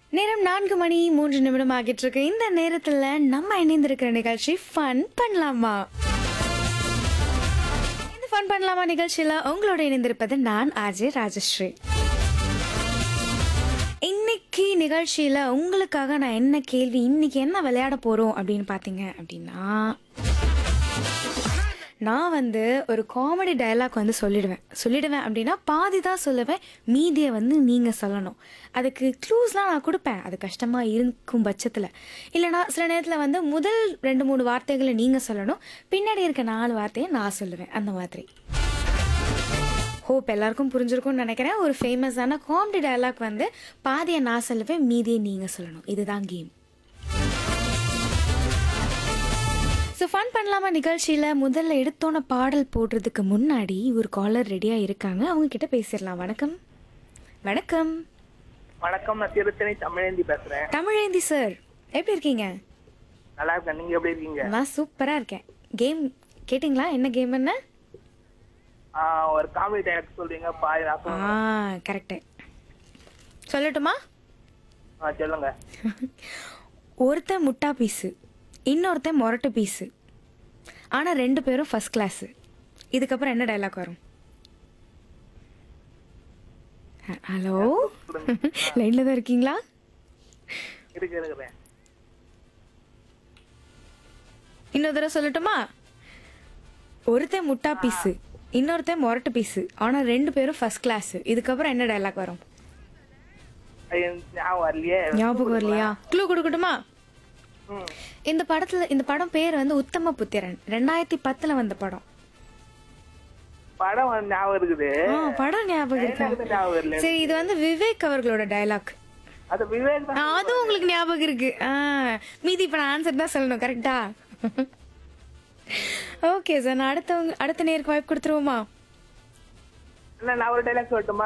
நேரம் நான்கு மணி மூன்று நிமிடம் ஆகிட்டு இருக்கு இந்த நேரத்துல நம்ம இணைந்திருக்கிற நிகழ்ச்சி ஃபன் பண்ணலாமா இந்த ஃபன் பண்ணலாமா நிகழ்ச்சியில உங்களோட இணைந்திருப்பது நான் ஆர்ஜே ராஜஸ்ரீ இன்னைக்கு நிகழ்ச்சியில உங்களுக்காக நான் என்ன கேள்வி இன்னைக்கு என்ன விளையாட போறோம் அப்படின்னு பாத்தீங்க அப்படின்னா நான் வந்து ஒரு காமெடி டயலாக் வந்து சொல்லிடுவேன் சொல்லிடுவேன் அப்படின்னா பாதி தான் சொல்லுவேன் மீதியை வந்து நீங்கள் சொல்லணும் அதுக்கு க்ளூஸ்லாம் நான் கொடுப்பேன் அது கஷ்டமாக இருக்கும் பட்சத்தில் இல்லைனா சில நேரத்தில் வந்து முதல் ரெண்டு மூணு வார்த்தைகளை நீங்கள் சொல்லணும் பின்னாடி இருக்க நாலு வார்த்தையை நான் சொல்லுவேன் அந்த மாதிரி ஹோப் எல்லாருக்கும் புரிஞ்சிருக்கும்னு நினைக்கிறேன் ஒரு ஃபேமஸான காமெடி டயலாக் வந்து பாதியை நான் சொல்லுவேன் மீதியை நீங்கள் சொல்லணும் இதுதான் கேம் ஸோ ஃபன் பண்ணலாமா நிகழ்ச்சியில் முதல்ல எடுத்தோன பாடல் போடுறதுக்கு முன்னாடி ஒரு காலர் ரெடியாக இருக்காங்க அவங்க கிட்ட பேசிடலாம் வணக்கம் வணக்கம் வணக்கம் நான் திருத்தணி தமிழேந்தி பேசுறேன் தமிழேந்தி சார் எப்படி இருக்கீங்க நல்லா இருக்கேன் நீங்க எப்படி இருக்கீங்க நான் சூப்பராக இருக்கேன் கேம் கேட்டிங்களா என்ன கேம் என்ன ஆஹ் ஒரு காமெடி டைலாக் சொல்றீங்க பாய் நான் ஆ சொல்றேன். கரெக்டு சொல்லட்டுமா ஆ சொல்லுங்க ஒருத்தன் முட்டா பீஸு இன்னொருத்தன் மொரட்டு பீஸு ஆனால் ரெண்டு பேரும் ஃபர்ஸ்ட் கிளாஸு இதுக்கப்புறம் என்ன டைலாக் வரும் ஹ- ஹலோ லைனில் தான் இருக்கீங்களா இருக்கு இருக்கிறேன் இன்னொரு தடவை சொல்லட்டுமா ஒருத்தன் முட்டா பீஸு இன்னொருத்தன் மொரட்டு பீஸு ஆனால் ரெண்டு பேரும் ஃபர்ஸ்ட் கிளாஸு இதுக்கப்புறம் என்ன டைலாக் வரும் அது எனக்கு ஞாபகம் வரலையே ஞாபகம் வரலையா க்ளூ கொடுக்கட்டுமா ம். இந்த படத்துல இந்த படம் பேர் வந்து உத்தம புத்திரன் ரெண்டாயிரத்தி பத்துல வந்த படம் படம் வந்து ஞாபகம் இருக்குது ஆ, படம் ஞாபகம் இருக்கா எனக்கு ஞாபகம் வரல சரி இது வந்து விவேக் அவர்களோட டயலாக் அது விவேக் தான் அதுவும் உங்களுக்கு ஞாபகம் இருக்கு ஆ, மீதி இப்ப நான் ஆன்சர் தான் சொல்லணும் கரெக்டா ஓகே சார் நான் அடுத்தவங்க அடுத்த நேருக்கு வாய்ப்பு கொடுத்துருவோமா இல்ல நான் ஒரு டைலாக் சொல்லட்டுமா